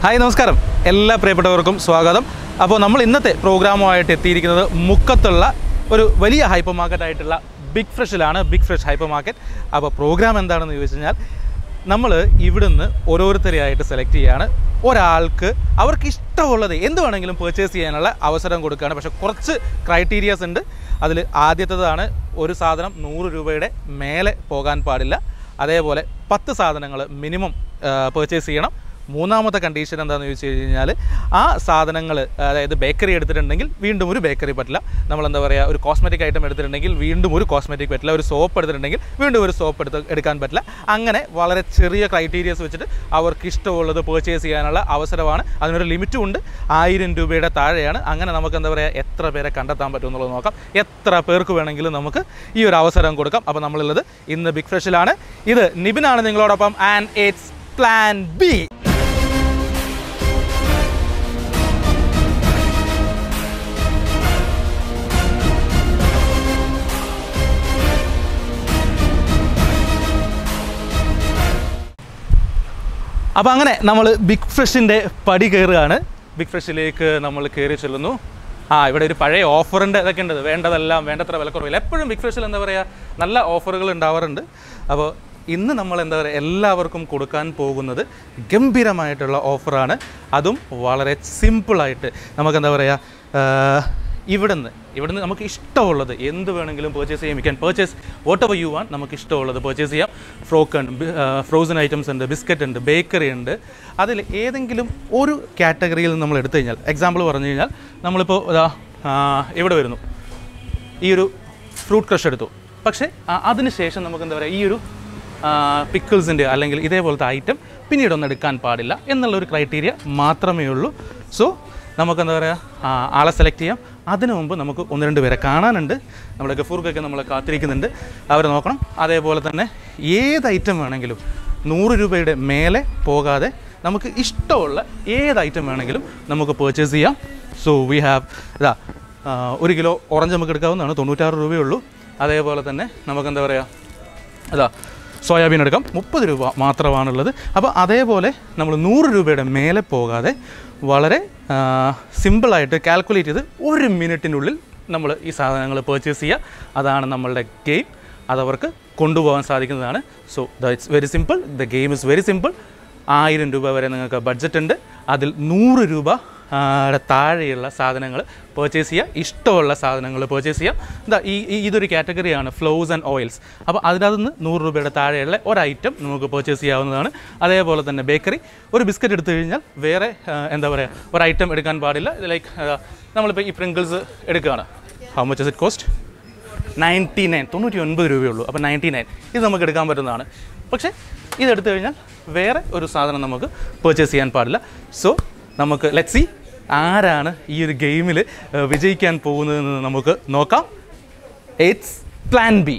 Hi നമസ്കാരം എല്ലാ പ്രിയപ്പെട്ടവർക്കും സ്വാഗതം അപ്പോൾ നമ്മൾ ഇന്നത്തെ പ്രോഗ്രാമുമായിട്ട് എത്തിയിരിക്കുന്നത് മുക്കത്തുള്ള ഒരു വലിയ ഹൈപ്പർ മാർക്കറ്റ് ആയിട്ടുള്ള ബിഗ് ഫ്രഷിലാണ് ബിഗ് ഫ്രഷ് ഹൈപ്പർ മാർക്കറ്റ് അപ്പോൾ പ്രോഗ്രാം എന്താണെന്ന് ചോദിച്ചു കഴിഞ്ഞാൽ നമ്മൾ ഇവിടുന്ന് ഓരോരുത്തരെയായിട്ട് സെലക്ട് ചെയ്യാണ് ഒരാൾക്ക് അവർക്ക് ഇഷ്ടമുള്ളത് എന്ത് വേണമെങ്കിലും പർച്ചേസ് ചെയ്യാനുള്ള അവസരം കൊടുക്കുകയാണ് പക്ഷേ കുറച്ച് ക്രൈറ്റീരിയാസ് ഉണ്ട് അതിൽ ആദ്യത്തേതാണ് ഒരു സാധനം നൂറ് രൂപയുടെ മേലെ പോകാൻ പാടില്ല അതേപോലെ പത്ത് സാധനങ്ങൾ മിനിമം പർച്ചേസ് ചെയ്യണം മൂന്നാമത്തെ കണ്ടീഷൻ എന്താണെന്ന് ചോദിച്ചു കഴിഞ്ഞാൽ ആ സാധനങ്ങൾ അതായത് ബേക്കറി എടുത്തിട്ടുണ്ടെങ്കിൽ വീണ്ടും ഒരു ബേക്കറി പറ്റില്ല നമ്മൾ എന്താ പറയുക ഒരു കോസ്മെറ്റിക് ഐറ്റം എടുത്തിട്ടുണ്ടെങ്കിൽ വീണ്ടും ഒരു കോസ്മെറ്റിക് പറ്റില്ല ഒരു സോപ്പ് എടുത്തിട്ടുണ്ടെങ്കിൽ വീണ്ടും ഒരു സോപ്പ് എടുത്ത് എടുക്കാൻ പറ്റില്ല അങ്ങനെ വളരെ ചെറിയ ക്രൈറ്റീരിയസ് വെച്ചിട്ട് അവർക്ക് ഇഷ്ടമുള്ളത് പർച്ചേസ് ചെയ്യാനുള്ള അവസരമാണ് അതിനൊരു ലിമിറ്റും ഉണ്ട് ആയിരം രൂപയുടെ താഴെയാണ് അങ്ങനെ നമുക്ക് എന്താ പറയുക എത്ര പേരെ കണ്ടെത്താൻ പറ്റും എന്നുള്ളത് നോക്കാം എത്ര പേർക്ക് വേണമെങ്കിലും നമുക്ക് ഈ ഒരു അവസരം കൊടുക്കാം അപ്പോൾ നമ്മളുള്ളത് ഇന്ന് ബിഗ് ഫ്രഷിലാണ് ഇത് നിബിനാണ് നിങ്ങളോടൊപ്പം ആൻഡ് ഇറ്റ്സ് പ്ലാൻ ബി അപ്പോൾ അങ്ങനെ നമ്മൾ ബിഗ് ഫ്രഷിൻ്റെ പടി കയറുകയാണ് ബിഗ് ഫ്രഷിലേക്ക് നമ്മൾ കയറി ചെല്ലുന്നു ആ ഇവിടെ ഒരു പഴയ ഓഫറിൻ്റെ ഇതൊക്കെ ഉണ്ട് വേണ്ടതെല്ലാം വേണ്ടത്ര വിലക്കുറവില്ല എപ്പോഴും ബിഗ് ഫ്രഷിൽ എന്താ പറയുക നല്ല ഓഫറുകൾ ഉണ്ടാവാറുണ്ട് അപ്പോൾ ഇന്ന് നമ്മൾ എന്താ പറയുക എല്ലാവർക്കും കൊടുക്കാൻ പോകുന്നത് ഗംഭീരമായിട്ടുള്ള ഓഫറാണ് അതും വളരെ സിമ്പിളായിട്ട് നമുക്ക് എന്താ പറയുക ഇവിടുന്ന് ഇവിടുന്ന് നമുക്ക് ഇഷ്ടമുള്ളത് എന്ത് വേണമെങ്കിലും പർച്ചേസ് ചെയ്യാം you can purchase whatever you want നമുക്ക് ഇഷ്ടമുള്ളത് പർച്ചേസ് ചെയ്യാം ഫ്രോക്ക് ഉണ്ട് ഫ്രോസൺ ഐറ്റംസ് ഉണ്ട് ബിസ്ക്കറ്റ് ഉണ്ട് ബേക്കറി ഉണ്ട് അതിൽ ഏതെങ്കിലും ഒരു കാറ്റഗറിയിൽ നമ്മൾ എടുത്തു കഴിഞ്ഞാൽ എക്സാമ്പിൾ പറഞ്ഞു കഴിഞ്ഞാൽ നമ്മളിപ്പോൾ ഇതാ ആ, ഇവിടെ വരുന്നു ഈ ഒരു ഫ്രൂട്ട് ക്രഷ് എടുത്തു പക്ഷേ ആ, അതിന് ശേഷം നമുക്ക് എന്താ പറയുക ഈ ഒരു പിക്കിൾസിൻ്റെ അല്ലെങ്കിൽ ഇതേപോലത്തെ ഐറ്റം പിന്നീടൊന്നും എടുക്കാൻ പാടില്ല എന്നുള്ള ഒരു ക്രൈറ്റീരിയ മാത്രമേ ഉള്ളൂ സോ നമുക്ക് എന്താ പറയുക ആ, ആളെ സെലക്ട് ചെയ്യാം അതിനു മുമ്പ് നമുക്ക് ഒന്ന് രണ്ട് പേരെ കാണാനുണ്ട് നമ്മുടെ ഗഫൂർക്കൊക്കെ നമ്മളെ കാത്തിരിക്കുന്നുണ്ട് അവരെ നോക്കണം അതേപോലെ തന്നെ ഏത് ഐറ്റം വേണമെങ്കിലും നൂറ് രൂപയുടെ മേലെ പോകാതെ നമുക്ക് ഇഷ്ടമുള്ള ഏത് ഐറ്റം വേണമെങ്കിലും നമുക്ക് പർച്ചേസ് ചെയ്യാം സോ വി ഹാവ് ഇതാ ആ, ഒരു കിലോ ഓറഞ്ച് നമുക്ക് എടുക്കാവുന്നതാണ് തൊണ്ണൂറ്റാറ് രൂപയേ ഉള്ളൂ അതേപോലെ തന്നെ നമുക്ക് എന്താ പറയുക അതാ സോയാബീൻ എടുക്കാം മുപ്പത് രൂപ മാത്രമാണുള്ളത് അപ്പോൾ അതേപോലെ നമ്മൾ നൂറ് രൂപയുടെ മേലെ പോകാതെ വളരെ സിമ്പിളായിട്ട് കാൽക്കുലേറ്റ് ചെയ്ത് ഒരു മിനിറ്റിനുള്ളിൽ നമ്മൾ ഈ സാധനങ്ങൾ പർച്ചേസ് ചെയ്യുക അതാണ് നമ്മളുടെ ഗെയിം അതവർക്ക് കൊണ്ടുപോകാൻ സാധിക്കുന്നതാണ് so the it's very simple the game is very simple ആയിരം രൂപ വരെ നിങ്ങൾക്ക് ബഡ്ജറ്റ് ഉണ്ട് അതിൽ നൂറ് രൂപ ആ, ടെ താഴെയുള്ള സാധനങ്ങൾ പർച്ചേസ് ചെയ്യുക ഇഷ്ടമുള്ള സാധനങ്ങൾ പർച്ചേസ് ചെയ്യാം എന്താ ഈ ഈ- ഇതൊരു കാറ്റഗറിയാണ് ഫ്ലോസ് ആൻഡ് ഓയിൽസ് അപ്പോൾ അതിനകത്ത് നിന്ന് നൂറ് രൂപയുടെ താഴെയുള്ള ഒരു ഐറ്റം നമുക്ക് പർച്ചേസ് ചെയ്യാവുന്നതാണ് അതേപോലെ തന്നെ ബേക്കറി ഒരു ബിസ്ക്കറ്റ് എടുത്തു കഴിഞ്ഞാൽ വേറെ ആ, എന്താ പറയുക ഒരു ഐറ്റം എടുക്കാൻ പാടില്ല ലൈക്ക് നമ്മളിപ്പോൾ ഈ പ്രിങ്കിൾസ് എടുക്കുകയാണ് how much is it cost ninety nine തൊണ്ണൂറ്റി ഒൻപത് രൂപയുള്ളൂ അപ്പോൾ നയൻറ്റി നയൻ ഇത് നമുക്ക് എടുക്കാൻ പറ്റുന്നതാണ് പക്ഷേ ഇതെടുത്തു കഴിഞ്ഞാൽ വേറെ ഒരു സാധനം നമുക്ക് പർച്ചേസ് ചെയ്യാൻ പാടില്ല സോ നമുക്ക് ലെറ്റ് സി ആരാണ് ഈ ഒരു ഗെയിമിൽ വിജയിക്കാൻ പോകുന്നതെന്ന് നമുക്ക് നോക്കാം ഇറ്റ്സ് പ്ലാൻ ബി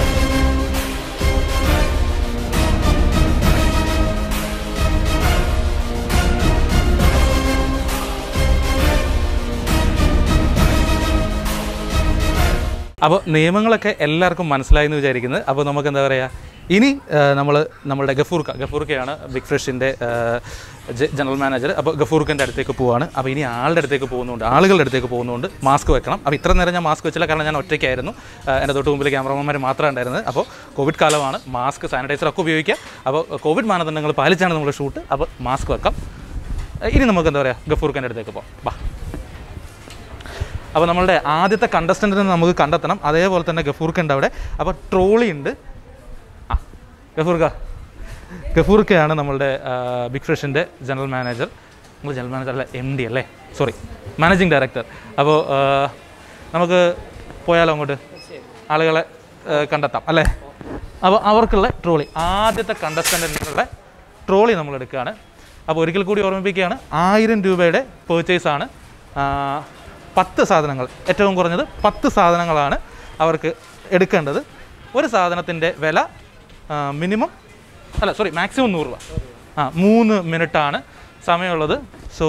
അപ്പോൾ നിയമങ്ങളൊക്കെ എല്ലാവർക്കും മനസ്സിലായി എന്ന് വിചാരിക്കുന്നത് അപ്പോൾ നമുക്ക് എന്താ പറയുക ഇനി നമ്മൾ നമ്മളുടെ ഗഫൂർക്ക ഗഫൂർക്കയാണ് ബിഗ് ഫ്രഷിൻ്റെ ജനറൽ മാനേജർ അപ്പോൾ ഗഫൂർക്കൻ്റെ അടുത്തേക്ക് പോവാണ് അപ്പോൾ ഇനി ആളുടെ അടുത്തേക്ക് പോകുന്നുണ്ട് ആളുകളുടെ അടുത്തേക്ക് പോകുന്നുണ്ട് മാസ്ക് വെക്കണം അപ്പോൾ ഇത്ര നേരം ഞാൻ മാസ്ക് വെച്ചില്ല കാരണം ഞാൻ ഒറ്റയ്ക്കായിരുന്നു ആ, എൻ്റെ തൊട്ട് മുമ്പിൽ ക്യാമറമാന്മാർ മാത്രമേ ഉണ്ടായിരുന്നത് അപ്പോൾ കോവിഡ് കാലമാണ് മാസ്ക് സാനിറ്റൈസർ ഒക്കെ ഉപയോഗിക്കുക അപ്പോൾ കോവിഡ് മാനദണ്ഡങ്ങൾ പാലിച്ചാണ് നമ്മൾ ഷൂട്ട് അപ്പോൾ മാസ്ക് വെക്കാം ഇനി നമുക്ക് എന്താ പറയുക ഗഫൂർക്കൻ്റെ അടുത്തേക്ക് പോകാം ബാ അപ്പോൾ നമ്മളുടെ ആദ്യത്തെ കണ്ടസ്റ്റൻറ്റിനെ നമുക്ക് കണ്ടെത്തണം അതേപോലെ തന്നെ ഗഫൂർക്കുണ്ട് അവിടെ അപ്പോൾ ട്രോളി ഉണ്ട് ആ ഗഫൂർക്ക ഗഫൂർക്കയാണ് നമ്മളുടെ ബിഗ് ഫ്രഷിൻ്റെ ജനറൽ മാനേജർ നമ്മൾ ജനറൽ മാനേജർ അല്ല എം ഡി അല്ലേ സോറി മാനേജിങ് ഡയറക്ടർ അപ്പോൾ ആ, നമുക്ക് പോയാലോ അങ്ങോട്ട് ആളുകളെ ആ, കണ്ടെത്താം അല്ലേ അപ്പോൾ അവർക്കുള്ള ട്രോളി ആദ്യത്തെ കണ്ടസ്റ്റൻറ്റിനുള്ള ട്രോളി നമ്മൾ എടുക്കുകയാണ് അപ്പോൾ ഒരിക്കൽ കൂടി ഓർമ്മിപ്പിക്കുകയാണ് ആയിരം രൂപയുടെ പേർച്ചേസാണ് പത്ത് സാധനങ്ങൾ ഏറ്റവും കുറഞ്ഞത് പത്ത് സാധനങ്ങളാണ് അവർക്ക് എടുക്കേണ്ടത് ഒരു സാധനത്തിൻ്റെ വില മിനിമം അല്ല സോറി മാക്സിമം നൂറ് രൂപ ആ മൂന്ന് മിനിറ്റാണ് സമയമുള്ളത് സോ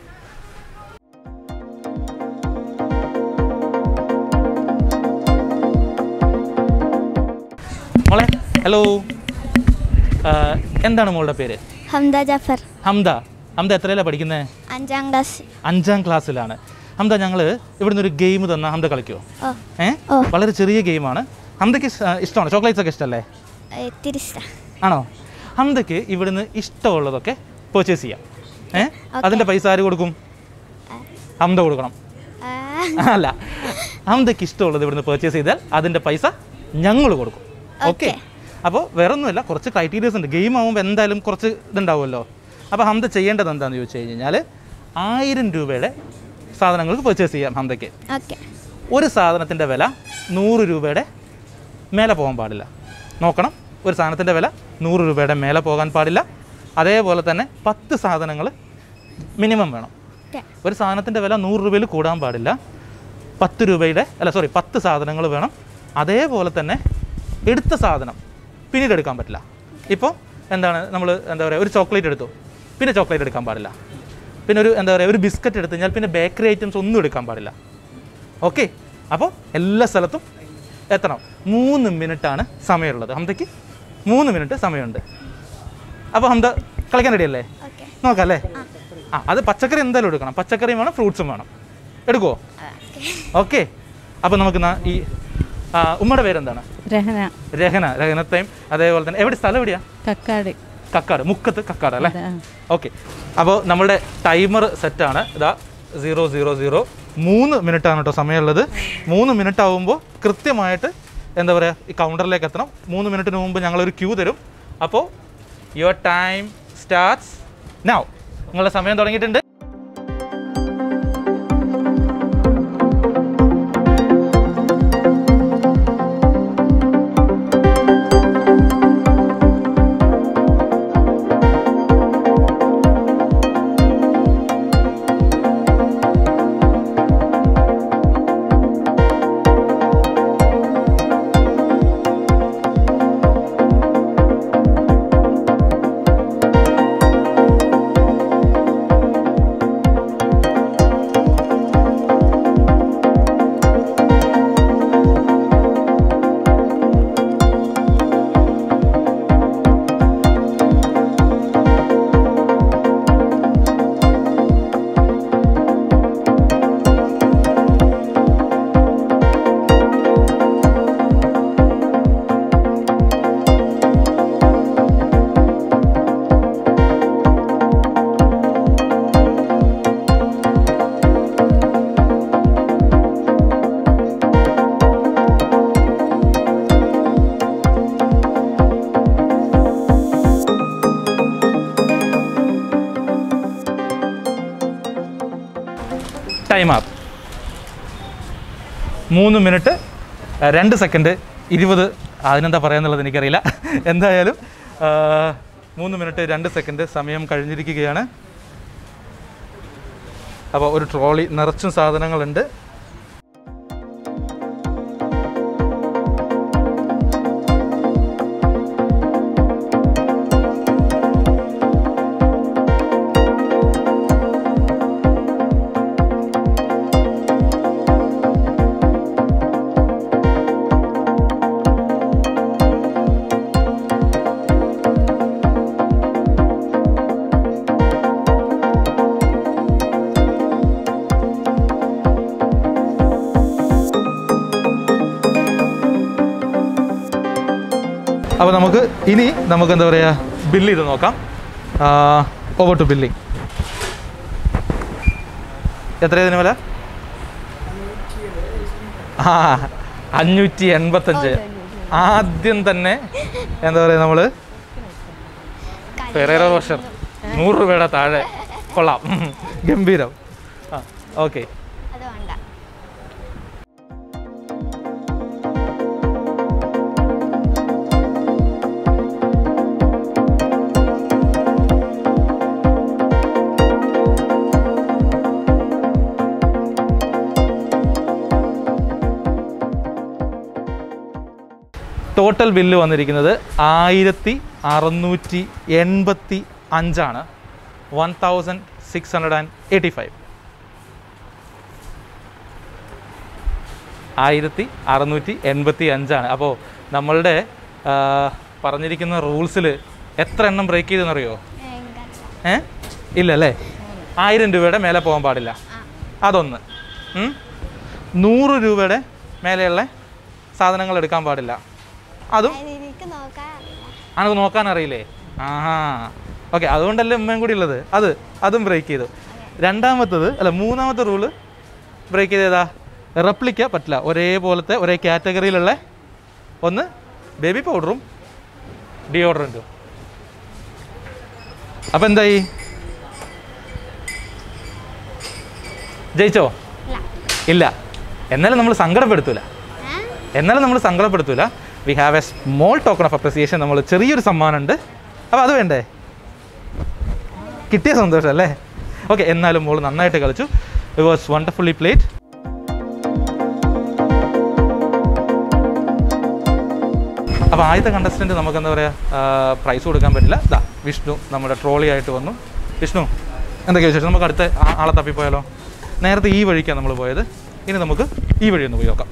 മോളെ ഹലോ എന്താണ് മോളുടെ പേര് ഹംദ ജാഫർ ഹംദ ഹംദ എത്രയിലാണ് പഠിക്കുന്നത് അഞ്ചാം ക്ലാസ് അഞ്ചാം ക്ലാസ്സിലാണ് ഹംദ ഞങ്ങൾ ഇവിടുന്ന് ഒരു ഗെയിം തന്നാൽ ഹംദ കളിക്കുമോ ഓ ഏ ഓ. വളരെ ചെറിയ ഗെയിമാണ് ഹംദയ്ക്ക് ഇഷ്- ഇഷ്ടമാണോ ചോക്ലേറ്റ്സ് ഒക്കെ ഇഷ്ടമല്ലേ ഇത്തിരി ഇഷ്ടം ആണോ ഹംദയ്ക്ക് ഇവിടുന്ന് ഇഷ്ടമുള്ളതൊക്കെ പർച്ചേസ് ചെയ്യാം ഏ അതിൻ്റെ പൈസ ആര് കൊടുക്കും ഹംദ കൊടുക്കണം ആ, അല്ല ഹംദയ്ക്ക് ഇഷ്ടമുള്ളത് ഇവിടുന്ന് പർച്ചേസ് ചെയ്താൽ അതിൻ്റെ പൈസ ഞങ്ങൾ കൊടുക്കും ഓക്കെ അപ്പോൾ വേറെ ഒന്നുമില്ല കുറച്ച് ക്രൈറ്റീരിയസ് ഉണ്ട് ഗെയിം ആകുമ്പോൾ എന്തായാലും കുറച്ച് ഇതുണ്ടാവുമല്ലോ അപ്പോൾ ഹംദ ചെയ്യേണ്ടത് എന്താണെന്ന് ചോദിച്ചു കഴിഞ്ഞാൽ ആയിരം രൂപയുടെ സാധനങ്ങൾക്ക് പർച്ചേസ് ചെയ്യാം ഹംദയ്ക്ക് ഓക്കെ ഒരു സാധനത്തിൻ്റെ വില നൂറ് രൂപയുടെ മേലെ പോകാൻ പാടില്ല നോക്കണം ഒരു സാധനത്തിൻ്റെ വില നൂറ് രൂപയുടെ മേലെ പോകാൻ പാടില്ല അതേപോലെ തന്നെ പത്ത് സാധനങ്ങൾ മിനിമം വേണം ഓക്കെ ഒരു സാധനത്തിൻ്റെ വില നൂറ് രൂപയിൽ കൂടാൻ പാടില്ല പത്ത് രൂപയുടെ അല്ല സോറി പത്ത് സാധനങ്ങൾ വേണം അതേപോലെ തന്നെ എടുത്ത സാധനം പിന്നീട് എടുക്കാൻ പറ്റില്ല ഇപ്പോൾ എന്താണ് നമ്മൾ എന്താ പറയുക ഒരു ചോക്ലേറ്റ് എടുത്തു പിന്നെ ചോക്ലേറ്റ് എടുക്കാൻ പാടില്ല പിന്നെ ഒരു എന്താ പറയുക ഒരു ബിസ്ക്കറ്റ് എടുത്തു കഴിഞ്ഞാൽ പിന്നെ ബേക്കറി ഐറ്റംസ് ഒന്നും എടുക്കാൻ പാടില്ല ഓക്കെ അപ്പോൾ എല്ലാ സ്ഥലത്തും എത്തണം മൂന്ന് മിനിറ്റാണ് സമയമുള്ളത് ഹംദയ്ക്ക് മൂന്ന് മിനിറ്റ് സമയമുണ്ട് അപ്പോൾ ഹംദ കളിക്കാൻ റെഡിയല്ലേ ഓക്കെ നോക്കാം അല്ലേ ആ അത് പച്ചക്കറി എന്തായാലും എടുക്കണം പച്ചക്കറിയും വേണം ഫ്രൂട്ട്സും വേണം എടുക്കുമോ ഓക്കെ ഓക്കെ അപ്പോൾ നമുക്ക് നാ- ഈ ആ, ഉമ്മയുടെ പേരെന്താണ് രഹന രഹന രഹനത്തെയും അതേപോലെ തന്നെ എവിടെ സ്ഥലം എവിടെയാ കക്കാട് കക്കാട് മുക്കത്ത് കക്കാട് അല്ലേ അതെ, ആ. ഓക്കെ അപ്പോൾ നമ്മുടെ ടൈമർ സെറ്റാണ് ഇതാ സീറോ സീറോ സീറോ മൂന്ന് മിനിറ്റാണ് കേട്ടോ സമയമുള്ളത് മൂന്ന് മിനിറ്റ് ആകുമ്പോൾ കൃത്യമായിട്ട് എന്താ പറയുക ഈ കൗണ്ടറിലേക്ക് എത്തണം മൂന്ന് മിനിറ്റിന് മുമ്പ് ഞങ്ങളൊരു ക്യൂ തരും അപ്പോൾ യുവർ ടൈം സ്റ്റാർട്ട്സ് നൗ നിങ്ങളുടെ സമയം തുടങ്ങിയിട്ടുണ്ട് ടൈം ആപ്പ് മൂന്ന് മിനിറ്റ് അഹ് രണ്ട് സെക്കൻഡ് ഇരുപത് അതിനെന്താ പറയാന്നുള്ളത് എനിക്കറിയില്ല എന്തായാലും ആ, മൂന്ന് മിനിറ്റ് രണ്ട് സെക്കൻഡ് സമയം കഴിഞ്ഞിരിക്കുകയാണ് അപ്പോൾ ഒരു ട്രോളി നിറച്ചും സാധനങ്ങളുണ്ട് അപ്പോൾ നമുക്ക് ഇനി നമുക്ക് എന്താ പറയുക ബില്ല് ചെയ്ത് നോക്കാം ഓവർ ടു ബില്ലിംഗ് എത്ര ഇതിന് വില ആ അഞ്ഞൂറ്റി എൺപത്തഞ്ച് ആദ്യം തന്നെ എന്താ പറയുക നമ്മൾ ഫെറേറോ റോഷർ നൂറ് രൂപയുടെ താഴെ കൊള്ളാം ഗംഭീരം ആ ഓക്കെ അത് വേണ്ട ടോട്ടൽ ബില്ല് വന്നിരിക്കുന്നത് ആയിരത്തി അറുന്നൂറ്റി എൺപത്തി അഞ്ചാണ് one thousand six hundred and eighty five ആയിരത്തി അറുന്നൂറ്റി എൺപത്തി അഞ്ചാണ് അപ്പോൾ നമ്മളുടെ ആ, പറഞ്ഞിരിക്കുന്ന റൂൾസിൽ എത്ര എണ്ണം ബ്രേക്ക് ചെയ്തെന്നറിയോ എനിക്കറിയില്ല. ഏ ഇല്ല അല്ലേ ആയിരം രൂപയുടെ മേലെ പോകാൻ പാടില്ല അതൊന്ന് ഉം. നൂറ് രൂപയുടെ മേലെയുള്ള സാധനങ്ങൾ എടുക്കാൻ പാടില്ല അതും എനിക്ക് നോക്കാൻ അറിയില്ല അനക്ക് നോക്കാൻ അറിയില്ലേ ആഹാ ഓക്കെ അതുകൊണ്ടല്ലേ ഉമ്മയും കൂടി ഉള്ളത് അത് അതും ബ്രേക്ക് ചെയ്തു രണ്ടാമത്തത് അല്ല മൂന്നാമത്തെ റൂള് ബ്രേക്ക് ചെയ്തേതാ റെപ്ലിക്ക പറ്റില്ല ഒരേപോലത്തെ ഒരേ കാറ്റഗറിയിലുള്ള ഒന്ന് ബേബി പൗഡറും ഡിയോഡറൻറ്റും അപ്പം എന്തായി ജയിച്ചോ ഇല്ല ഇല്ല എന്നാലും നമ്മൾ സങ്കടപ്പെടുത്തൂല ഏ? എന്നാലും നമ്മൾ സങ്കടപ്പെടുത്തൂല we have a small token of appreciation നമ്മൾ ചെറിയൊരു സമ്മാനമുണ്ട് അപ്പോൾ അത് വേണ്ടേ കിട്ടിയ സന്തോഷം അല്ലേ ഓക്കെ എന്നാലും മോൾ നന്നായിട്ട് കളിച്ചു ഇറ്റ് വാസ് വണ്ടർഫുള്ളി പ്ലേറ്റ് അപ്പോൾ ആദ്യത്തെ കണ്ടസ്റ്റൻറ്റ് നമുക്ക് എന്താ പറയുക പ്രൈസ് കൊടുക്കാൻ പറ്റില്ല ദാ വിഷ്ണു നമ്മുടെ ട്രോളി ആയിട്ട് വന്നു വിഷ്ണു എന്തൊക്കെയാ വിശേഷം നമുക്ക് അടുത്ത ആ- ആളെ തപ്പിപ്പോയാലോ നേരത്തെ ഈ വഴിക്കാണ് നമ്മൾ പോയത് ഇനി നമുക്ക് ഈ വഴി ഒന്ന് പോയി നോക്കാം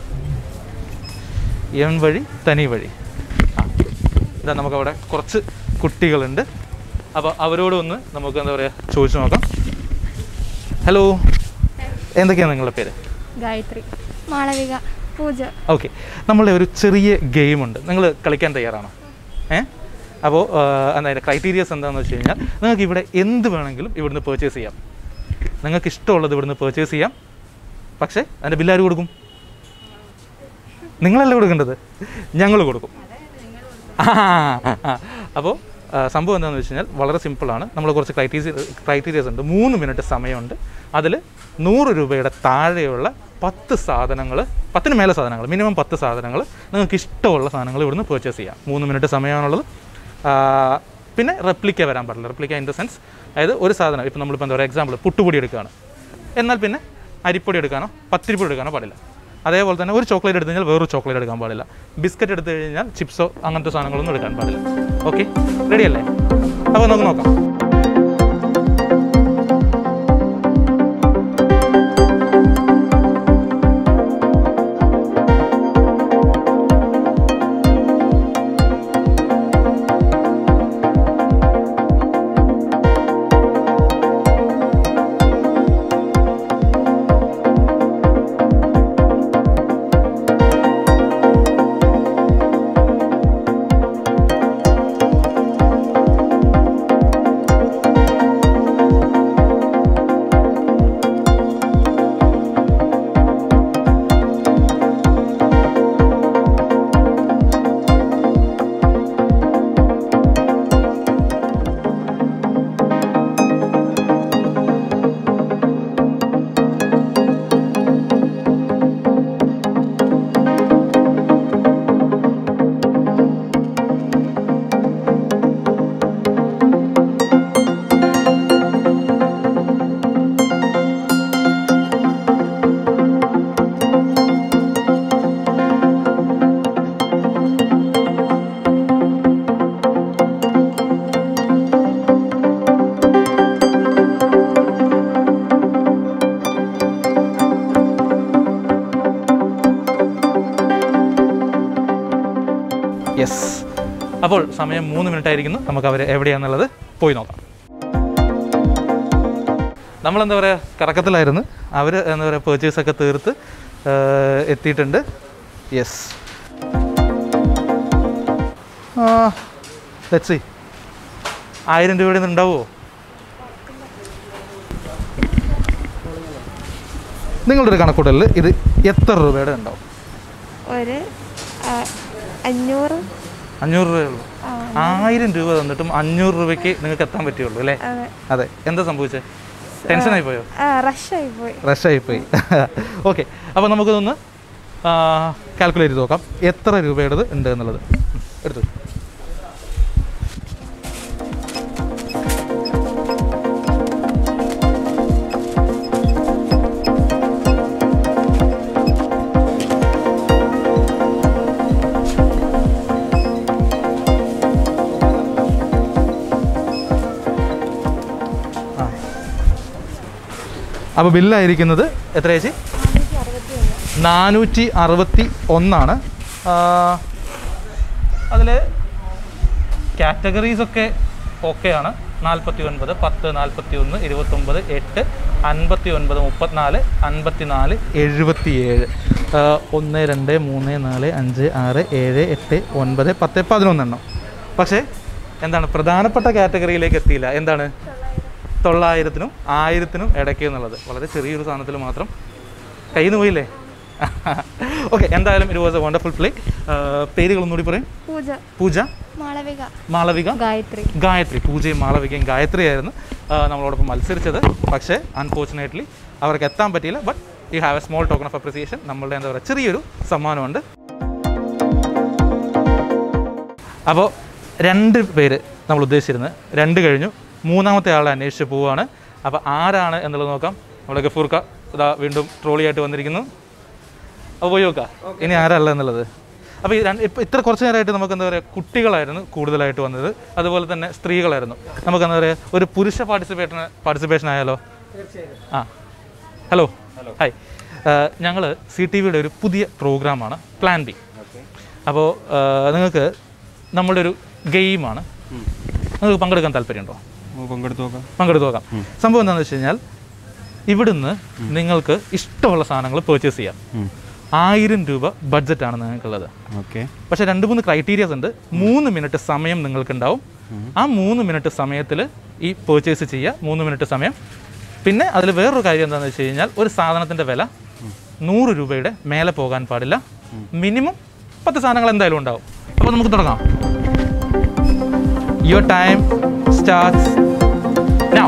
എം വഴി തനി വഴി ആ ഇതാ നമുക്കവിടെ കുറച്ച് കുട്ടികളുണ്ട് അപ്പോൾ അവരോട് ഒന്ന് നമുക്ക് എന്താ പറയുക ചോദിച്ചു നോക്കാം ഹലോ എന്തൊക്കെയാണ് നിങ്ങളുടെ പേര് ഗായത്രി മാളവിക പൂജ ഓക്കെ നമ്മളുടെ ഒരു ചെറിയ ഗെയിമുണ്ട് നിങ്ങൾ കളിക്കാൻ തയ്യാറാണോ ഏ അപ്പോൾ എന്താ അതിൻ്റെ ക്രൈറ്റീരിയസ് എന്താണെന്ന് വെച്ച് കഴിഞ്ഞാൽ നിങ്ങൾക്ക് ഇവിടെ എന്ത് വേണമെങ്കിലും ഇവിടുന്ന് പേർച്ചേസ് ചെയ്യാം നിങ്ങൾക്ക് ഇഷ്ടമുള്ളത് ഇവിടുന്ന് പേർച്ചേസ് ചെയ്യാം പക്ഷേ അതിൻ്റെ ബില്ല് ആര് കൊടുക്കും നിങ്ങളല്ല കൊടുക്കേണ്ടത് ഞങ്ങൾ കൊടുക്കും അപ്പോൾ സംഭവം എന്താണെന്ന് വെച്ച് കഴിഞ്ഞാൽ വളരെ സിമ്പിളാണ് നമ്മൾ കുറച്ച് ക്രൈറ്റീരിയ ക്രൈറ്റീരിയസ് ഉണ്ട് മൂന്ന് മിനിറ്റ് സമയമുണ്ട് അതിൽ നൂറ് രൂപയുടെ താഴെയുള്ള പത്ത് സാധനങ്ങൾ പത്തിന് മേലെ സാധനങ്ങൾ മിനിമം പത്ത് സാധനങ്ങൾ നിങ്ങൾക്ക് ഇഷ്ടമുള്ള സാധനങ്ങൾ ഇവിടുന്ന് പർച്ചേസ് ചെയ്യാം മൂന്ന് മിനിറ്റ് സമയമാണുള്ളത് ആ, പിന്നെ റെപ്ലിക്ക വരാൻ പാടില്ല റെപ്ലിക്ക ഇൻ ദ സെൻസ് അതായത് ഒരു സാധനം ഇപ്പോൾ നമ്മളിപ്പോൾ എന്താ പറയുക എക്സാമ്പിൾ പുട്ടുപൊടി എടുക്കുകയാണ് എന്നാൽ പിന്നെ അരിപ്പൊടി എടുക്കാനോ പത്തിരിപ്പൊടി എടുക്കാനോ പാടില്ല അതേപോലെ തന്നെ ഒരു ചോക്ലേറ്റ് എടുത്തു കഴിഞ്ഞാൽ വേറൊരു ചോക്ലേറ്റ് എടുക്കാൻ പാടില്ല ബിസ്ക്കറ്റ് എടുത്തു കഴിഞ്ഞാൽ ചിപ്സോ അങ്ങനത്തെ സാധനങ്ങളൊന്നും എടുക്കാൻ പാടില്ല ഓക്കെ റെഡി അല്ലേ അപ്പോൾ നമുക്ക് നോക്കാം യെസ് അപ്പോൾ സമയം മൂന്ന് മിനിറ്റ് ആയിരിക്കുന്നു നമുക്ക് അവർ എവിടെയാണെന്നുള്ളത് പോയി നോക്കാം നമ്മളെന്താ പറയുക കറക്കത്തിലായിരുന്നു അവർ എന്താ പറയുക purchase ഒക്കെ തീർത്ത് ആ, എത്തിയിട്ടുണ്ട് യെസ് ആ ലെറ്റ്സ് ആയിരം രൂപയുടെ നിന്ന് ഉണ്ടാവുമോ നിങ്ങളുടെ ഒരു കണക്കൂട്ടലിൽ ഇത് എത്ര രൂപയുടെ ഉണ്ടാവും ഒരു ആ, അഞ്ഞൂറ് അഞ്ഞൂറ് രൂപയുള്ളൂ ആ, ആയിരം രൂപ തന്നിട്ടും അഞ്ഞൂറ് രൂപയ്ക്ക് നിങ്ങൾക്ക് എത്താൻ പറ്റുള്ളൂ അല്ലേ അതെ അതെ എന്താ സംഭവിച്ചത് ടെൻഷനായി പോയോ ആ റഷായി പോയി റഷായി പോയി ഓക്കെ അപ്പോൾ നമുക്കിതൊന്ന് കാൽക്കുലേറ്റ് ചെയ്ത് നോക്കാം എത്ര രൂപയുടേത് ഉണ്ട് എന്നുള്ളത് ഉം, എടുത്തു ആ അപ്പോൾ ബില്ലായിരിക്കുന്നത് എത്ര ചേച്ചി നാനൂറ്റി അറുപത്തി ഒന്നാണ് അതിൽ കാറ്റഗറീസൊക്കെ ഓക്കെയാണ് നാൽപ്പത്തി ഒൻപത് പത്ത് നാൽപ്പത്തി ഒന്ന് ഇരുപത്തൊമ്പത് എട്ട് അൻപത്തി ഒൻപത് മുപ്പത്തിനാല് അൻപത്തി നാല് എഴുപത്തിയേഴ് ഒന്ന് രണ്ട് മൂന്ന് നാല് അഞ്ച് ആറ് ഏഴ് എട്ട് ഒൻപത് പത്ത് പതിനൊന്നെണ്ണം പക്ഷേ എന്താണ് പ്രധാനപ്പെട്ട കാറ്റഗറിയിലേക്ക് എത്തിയില്ല എന്താണ് തൊള്ളായിരത്തിനും ആയിരത്തിനും ഇടയ്ക്ക് എന്നുള്ളത് വളരെ ചെറിയൊരു സാധനത്തിൽ മാത്രം കയ്യിൽ നിന്ന് പോയില്ലേ ഓക്കെ എന്തായാലും it was a wonderful play പേരുകൾ ഒന്നുകൂടി പറയും പൂജ പൂജ മാളവിക മാളവിക ഗായത്രി ഗായത്രി പൂജയും മാളവികയും ഗായത്രിയായിരുന്നു ആ, നമ്മളോടൊപ്പം മത്സരിച്ചത് പക്ഷേ അൺഫോർച്ചുനേറ്റ്ലി അവർക്ക് എത്താൻ പറ്റിയില്ല but you have a small token of appreciation നമ്മളുടെ എന്താ പറയുക ചെറിയൊരു സമ്മാനമുണ്ട് അപ്പോൾ രണ്ട് പേര് നമ്മൾ ഉദ്ദേശിച്ചിരുന്നത് രണ്ട് കഴിഞ്ഞു മൂന്നാമത്തെ ആളെ അന്വേഷിച്ച് പോവുകയാണ് അപ്പോൾ ആരാണ് എന്നുള്ളത് നോക്കാം നമ്മുടെ ഗഫൂർക്ക ഇതാ വീണ്ടും ട്രോളിയായിട്ട് വന്നിരിക്കുന്നു അപ്പോൾ പോയി നോക്കാം ഇനി ആരല്ല എന്നുള്ളത് അപ്പോൾ ഈ രണ്ട് ഇപ്പോൾ ഇത്ര കുറച്ച് നേരമായിട്ട് നമുക്ക് എന്താ പറയുക കുട്ടികളായിരുന്നു കൂടുതലായിട്ട് വന്നത് അതുപോലെ തന്നെ സ്ത്രീകളായിരുന്നു നമുക്ക് എന്താ പറയുക ഒരു പുരുഷ പാർട്ടിസിപ്പേഷൻ പാർട്ടിസിപ്പേഷൻ ആയാലോ ആ ഹലോ ഹായ് ഞങ്ങൾ സി ടി വിയുടെ ഒരു പുതിയ പ്രോഗ്രാമാണ് പ്ലാൻ ബി അപ്പോൾ നിങ്ങൾക്ക് നമ്മളുടെ ഒരു ഗെയിമാണ് നിങ്ങൾക്ക് പങ്കെടുക്കാൻ താല്പര്യമുണ്ടോ പങ്കെടുത്ത് നോക്കാം പങ്കെടുത്ത് നോക്കാം സംഭവം എന്താണെന്ന് വെച്ച് കഴിഞ്ഞാൽ ഇവിടുന്ന് നിങ്ങൾക്ക് ഇഷ്ടമുള്ള സാധനങ്ങൾ പർച്ചേസ് ചെയ്യാം ആയിരം രൂപ ബഡ്ജറ്റാണ് നിങ്ങൾക്കുള്ളത് ഓക്കെ പക്ഷേ രണ്ട് മൂന്ന് ക്രൈറ്റീരിയസ് ഉണ്ട് മൂന്ന് മിനിറ്റ് സമയം നിങ്ങൾക്കുണ്ടാവും ആ മൂന്ന് മിനിറ്റ് സമയത്തിൽ ഈ പർച്ചേസ് ചെയ്യുക മൂന്ന് മിനിറ്റ് സമയം പിന്നെ അതിൽ വേറൊരു കാര്യം എന്താണെന്ന് വെച്ച് കഴിഞ്ഞാൽ ഒരു സാധനത്തിൻ്റെ വില നൂറ് രൂപയുടെ മേലെ പോകാൻ പാടില്ല മിനിമം പത്ത് സാധനങ്ങൾ എന്തായാലും ഉണ്ടാവും അപ്പോൾ നമുക്ക് തുടങ്ങാം യുവർ ടൈം സ്റ്റാർട്ട്സ് നൗ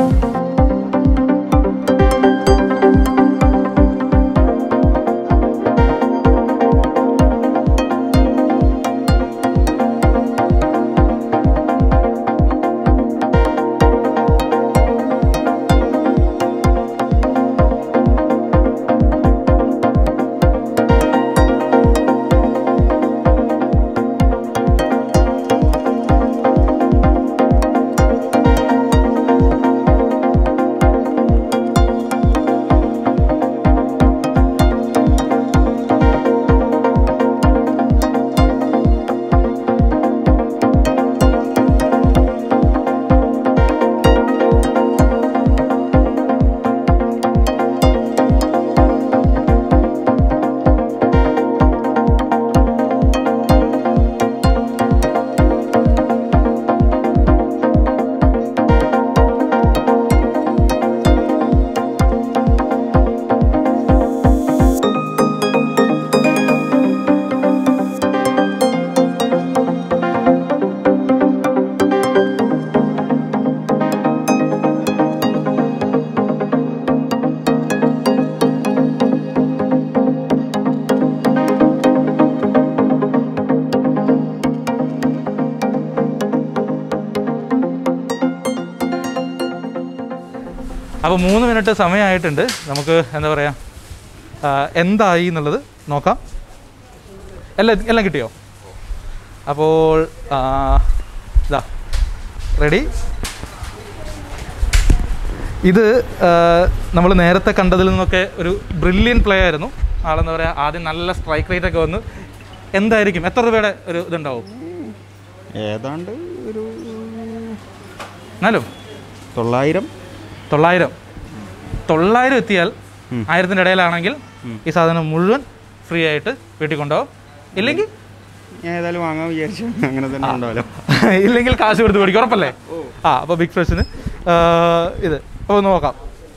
അപ്പോൾ മൂന്ന് മിനിറ്റ് സമയമായിട്ടുണ്ട് നമുക്ക് എന്താ പറയുക ആ, എന്തായി എന്നുള്ളത് നോക്കാം എല്ലാം എല്ലാം കിട്ടിയോ അപ്പോൾ ആ, ഇതാ റെഡി ഇത് നമ്മൾ നേരത്തെ കണ്ടതിൽ നിന്നൊക്കെ ഒരു ബ്രില്യൻ പ്ലേ ആയിരുന്നു ആളെന്താ പറയുക ആദ്യം നല്ല സ്ട്രൈക്ക് റേറ്റ് ഒക്കെ വന്നു എന്തായിരിക്കും എത്ര രൂപയുടെ ഒരു ഇതുണ്ടാവും ഏതാണ്ട് ഒരു എന്നാലും തൊള്ളായിരം തൊള്ളായിരം തൊള്ളായിരം എത്തിയാൽ ഉം. ആയിരത്തിൻ്റെ ഇടയിലാണെങ്കിൽ ഈ സാധനം മുഴുവൻ ഫ്രീ ആയിട്ട് വീട്ടിൽ കൊണ്ടുപോകും ഇല്ലെങ്കിൽ ഞാൻ ഏതായാലും വാങ്ങാൻ വിചാരിച്ചു അങ്ങനെ തന്നെ ഉണ്ടാവല്ലോ ഇല്ലെങ്കിൽ കാശ് കൊടുത്ത് മേടിക്കും ഉറപ്പല്ലേ ആ അപ്പോൾ ബിഗ് ഫ്രഷിന് ഇത് അപ്പോൾ ഒന്ന് നോക്കാം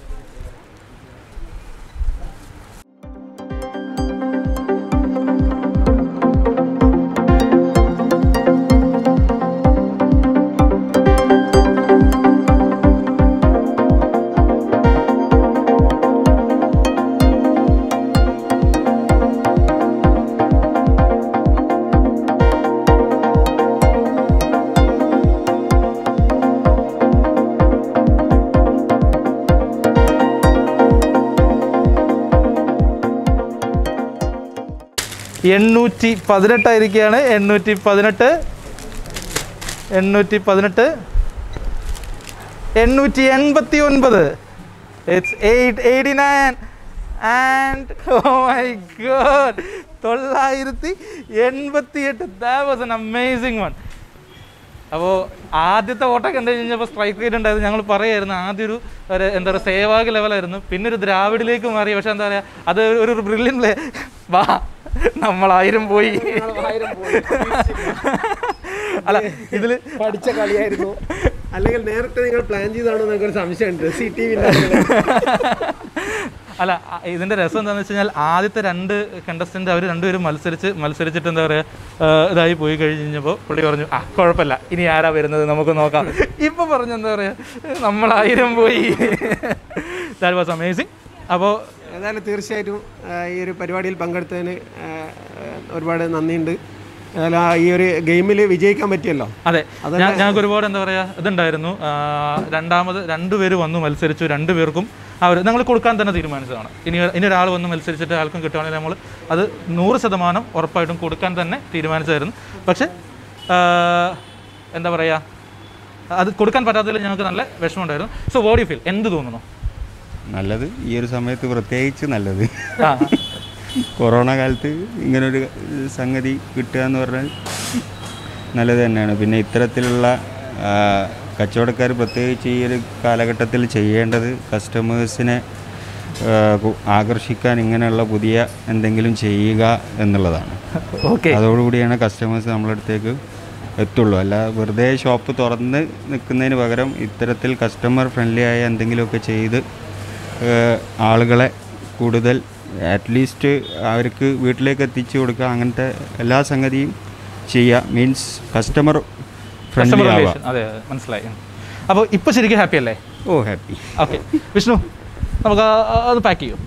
എണ്ണൂറ്റി പതിനെട്ടായിരിക്കുകയാണ് എണ്ണൂറ്റി പതിനെട്ട് എണ്ണൂറ്റി പതിനെട്ട് എണ്ണൂറ്റി എൺപത്തി ഒൻപത് it's eight eighty nine and oh my God തൊള്ളായിരത്തി എൺപത്തി എട്ട് that was an amazing one അപ്പോൾ ആദ്യത്തെ ഓട്ടം കണ്ടു കഴിഞ്ഞപ്പോൾ സ്ട്രൈക്ക് റേറ്റ് ഉണ്ടായിരുന്നു ഞങ്ങൾ പറയായിരുന്നു ആദ്യം ഒരു ഒരു എന്താ പറയുക സേവാഗ് ലെവലായിരുന്നു പിന്നെ ഒരു ദ്രാവിഡിലേക്ക് മാറി പക്ഷെ എന്താ പറയുക അത് ഒരു ഒരു ബ്രില്യൻ പ്ലേ വാ നമ്മളായിരം പോയി അല്ല ഇതിൽ പഠിച്ച കളിയായിരുന്നു അല്ലെങ്കിൽ നേരത്തെ നിങ്ങൾ പ്ലാൻ ചെയ്താണോ എന്നൊരു സംശയമുണ്ട് സി ടി വി അല്ല അ- ഇതിന്റെ രസം എന്താണെന്ന് വെച്ച് കഴിഞ്ഞാൽ ആദ്യത്തെ രണ്ട് കണ്ടസ്റ്റന്റ് അവർ രണ്ടുപേരും മത്സരിച്ച് മത്സരിച്ചിട്ട് എന്താ പറയുക ഇതായി പോയി കഴിഞ്ഞപ്പോൾ പുള്ളി പറഞ്ഞു ആ കുഴപ്പമില്ല ഇനി ആരാ വരുന്നത് നമുക്ക് നോക്കാം ഇപ്പൊ പറഞ്ഞു എന്താ പറയുക നമ്മളായിരം പോയി ദാറ്റ് വാസ് അമേസിങ് അപ്പോൾ ഏതായാലും തീർച്ചയായിട്ടും ആ, ഈ ഒരു പരിപാടിയിൽ പങ്കെടുത്തതിന് ആ, ആ, ഒരുപാട് നന്ദിയുണ്ട് ഏതായാലും ആ ഈ ഒരു ഗെയിമിൽ വിജയിക്കാൻ പറ്റിയല്ലോ അതെ ഞാൻ ഞങ്ങൾക്ക് ഒരുപാട് എന്താ പറയുക ഇതുണ്ടായിരുന്നു ആ, രണ്ടാമത് രണ്ടുപേര് വന്നു മത്സരിച്ചു രണ്ടുപേർക്കും അവർ ഞങ്ങൾ കൊടുക്കാൻ തന്നെ തീരുമാനിച്ചതാണ് ഇനി ഇനി ഒരാൾ വന്ന് മത്സരിച്ചിട്ട് ആൾക്കും കിട്ടുവാണെങ്കിൽ നമ്മൾ അത് നൂറ് ശതമാനം ഉറപ്പായിട്ടും കൊടുക്കാൻ തന്നെ തീരുമാനിച്ചായിരുന്നു പക്ഷേ ആ, എന്താ പറയുക അത് കൊടുക്കാൻ പറ്റാത്തതിൽ ഞങ്ങൾക്ക് നല്ല വിഷമമുണ്ടായിരുന്നു സോ ബോഡി ഫീൽ എന്ത് തോന്നുന്നു നല്ലത് ഈ ഒരു സമയത്ത് പ്രത്യേകിച്ച് നല്ലത് ആ കൊറോണ കാലത്ത് ഇങ്ങനൊരു സംഗതി കിട്ടുക എന്ന് പറഞ്ഞാൽ നല്ലത് തന്നെയാണ് പിന്നെ ഇത്തരത്തിലുള്ള കച്ചവടക്കാർ പ്രത്യേകിച്ച് ഈ ഒരു കാലഘട്ടത്തിൽ ചെയ്യേണ്ടത് കസ്റ്റമേഴ്സിനെ ആ, കു- ആകർഷിക്കാൻ ഇങ്ങനെയുള്ള പുതിയ എന്തെങ്കിലും ചെയ്യുക എന്നുള്ളതാണ് ഓക്കെ അതോടുകൂടിയാണ് കസ്റ്റമേഴ്സ് നമ്മളെ അടുത്തേക്ക് എത്തുള്ളൂ അല്ല വെറുതെ ഷോപ്പ് തുറന്ന് നിൽക്കുന്നതിന് പകരം ഇത്തരത്തിൽ കസ്റ്റമർ ഫ്രണ്ട്ലി ആയ എന്തെങ്കിലുമൊക്കെ ചെയ്ത് ഏഹ്, ആളുകളെ കൂടുതൽ അറ്റ്ലീസ്റ്റ് അവർക്ക് വീട്ടിലേക്ക് എത്തിച്ചു കൊടുക്കുക അങ്ങനത്തെ എല്ലാ സംഗതിയും ചെയ്യുക മീൻസ് കസ്റ്റമർ ഫ്രണ്ട്ലി കസ്റ്റമർ ആവുക റിലേഷൻ അതെ അതെ മനസ്സിലായി അപ്പോൾ ഇപ്പോൾ ശരിക്കും ഹാപ്പി അല്ലേ ഓ ഹാപ്പി ഓക്കെ വിഷ്ണു നമുക്ക് ആ- ആ- അത് പാക്ക് ചെയ്യും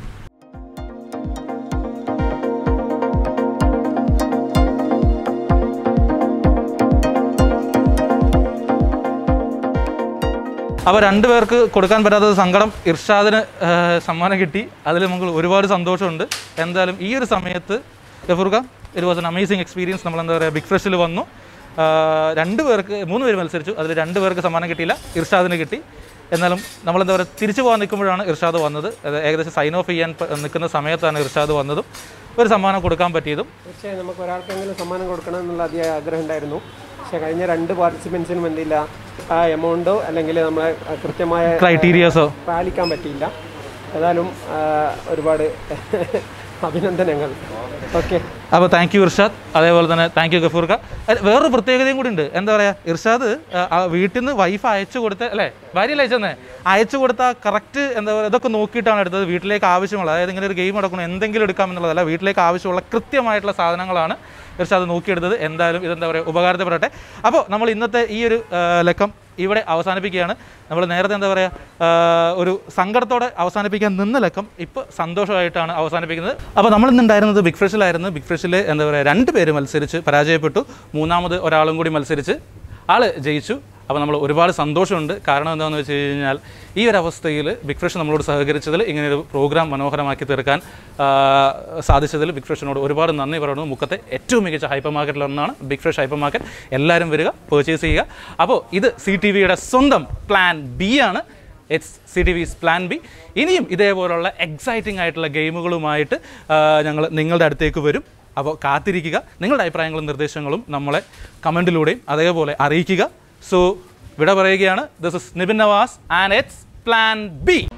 അപ്പോൾ രണ്ടുപേർക്ക് കൊടുക്കാൻ പറ്റാത്തത് സങ്കടം ഇർഷാദിന് ആ, സമ്മാനം കിട്ടി അതിൽ നമുക്ക് ഒരുപാട് സന്തോഷമുണ്ട് എന്തായാലും ഈ ഒരു സമയത്ത് ഗഫൂർക്ക it was an amazing experience നമ്മൾ എന്താ പറയുക ബിഗ് ഫ്രഷിൽ വന്നു ആ, രണ്ട് പേർക്ക് മൂന്ന് പേര് മത്സരിച്ചു അതിൽ രണ്ട് പേർക്ക് സമ്മാനം കിട്ടിയില്ല ഇർഷാദിന് കിട്ടി എന്നാലും നമ്മൾ എന്താ പറയുക തിരിച്ചു പോകാൻ നിൽക്കുമ്പോഴാണ് ഇർഷാദ് വന്നത് അത് ഏകദേശം സൈൻ ഓഫ് ചെയ്യാൻ പ- നിൽക്കുന്ന സമയത്താണ് ഇർഷാദ് വന്നതും ഒരു സമ്മാനം കൊടുക്കാൻ പറ്റിയതും തീർച്ചയായും നമുക്ക് ഒരാൾക്കെങ്കിലും സമ്മാനം കൊടുക്കണം എന്നുള്ള അതിയായ ആഗ്രഹം ഉണ്ടായിരുന്നു പക്ഷേ കഴിഞ്ഞ രണ്ട് പാർട്ടിസിപ്പൻസിനും എന്തില്ല ആ എമൗണ്ടോ അല്ലെങ്കിൽ നമ്മളെ ആ കൃത്യമായ ക്രൈറ്റീരിയാസോ പാലിക്കാൻ പറ്റിയില്ല ഏതായാലും ആ, ഒരുപാട് അഭിനന്ദനങ്ങൾ ഓക്കെ അപ്പോൾ താങ്ക് യു ഇർഷാദ് അതേപോലെ തന്നെ താങ്ക് യു ഗഫൂർക്ക അല്ല, വേറൊരു പ്രത്യേകതയും കൂടി ഉണ്ട് എന്താ പറയുക ഇർഷാദ് ആ, ആ വീട്ടിൽ നിന്ന് വൈഫ് അയച്ചു കൊടുത്ത അല്ലേ ഭാര്യ അയച്ചെന്നേ അയച്ചു കൊടുത്ത കറക്റ്റ് എന്താ പറയുക ഇതൊക്കെ നോക്കിയിട്ടാണ് എടുത്തത് വീട്ടിലേക്ക് ആവശ്യമുള്ള അതായത് ഇങ്ങനെ ഒരു ഗെയിം നടക്കണം എന്തെങ്കിലും എടുക്കാം എന്നുള്ളതല്ല വീട്ടിലേക്ക് ആവശ്യമുള്ള കൃത്യമായിട്ടുള്ള സാധനങ്ങളാണ് ഇർഷാദ് നോക്കിയെടുത്തത് എന്തായാലും ഇതെന്താ പറയുക ഉപകാരത്തിൽപ്പെടട്ടെ അപ്പോൾ നമ്മൾ ഇന്നത്തെ ഈ ഒരു ആ, ലക്കം ഇവിടെ അവസാനിപ്പിക്കുകയാണ് നമ്മൾ നേരത്തെ എന്താ പറയുക ഒരു സങ്കടത്തോടെ അവസാനിപ്പിക്കാൻ നിന്ന ലക്കം ഇപ്പോൾ സന്തോഷമായിട്ടാണ് അവസാനിപ്പിക്കുന്നത് അപ്പോൾ നമ്മൾ ഇന്നുണ്ടായിരുന്നത് ബിഗ് ഫ്രഷിലായിരുന്നു ബിഗ് ഫ്രഷിൽ എന്താ പറയുക രണ്ട് പേര് മത്സരിച്ച് പരാജയപ്പെട്ടു മൂന്നാമത് ഒരാളും കൂടി മത്സരിച്ച് ആൾ ജയിച്ചു അപ്പോൾ നമ്മൾ ഒരുപാട് സന്തോഷമുണ്ട് കാരണം എന്താണെന്ന് വെച്ച് കഴിഞ്ഞാൽ ഈ ഒരു അവസ്ഥയിൽ ബിഗ് ഫ്രഷ് നമ്മളോട് സഹകരിച്ചതിൽ ഇങ്ങനെ ഒരു പ്രോഗ്രാം മനോഹരമാക്കി തീർക്കാൻ ആ, സാധിച്ചതിൽ ബിഗ് ഫ്രഷിനോട് ഒരുപാട് നന്ദി പറയുന്നു മുക്കത്തെ ഏറ്റവും മികച്ച ഹൈപ്പർ മാർക്കറ്റിലൊന്നാണ് ബിഗ് ഫ്രഷ് ഹൈപ്പർ മാർക്കറ്റ് എല്ലാവരും വരിക പർച്ചേസ് ചെയ്യുക അപ്പോൾ ഇത് സി ടി വിയുടെ സ്വന്തം പ്ലാൻ ബി ആണ് it's C T V's plan B ഇനിയും ഇതേപോലുള്ള എക്സൈറ്റിംഗ് ആയിട്ടുള്ള ഗെയിമുകളുമായിട്ട് ഞങ്ങൾ നിങ്ങളുടെ അടുത്തേക്ക് വരും അപ്പോൾ കാത്തിരിക്കുക നിങ്ങളുടെ അഭിപ്രായങ്ങളും നിർദ്ദേശങ്ങളും നമ്മളെ കമൻറ്റിലൂടെയും അതേപോലെ അറിയിക്കുക സോ വിട പറയുകയാണ് this is Nibin Nawaz and it's plan B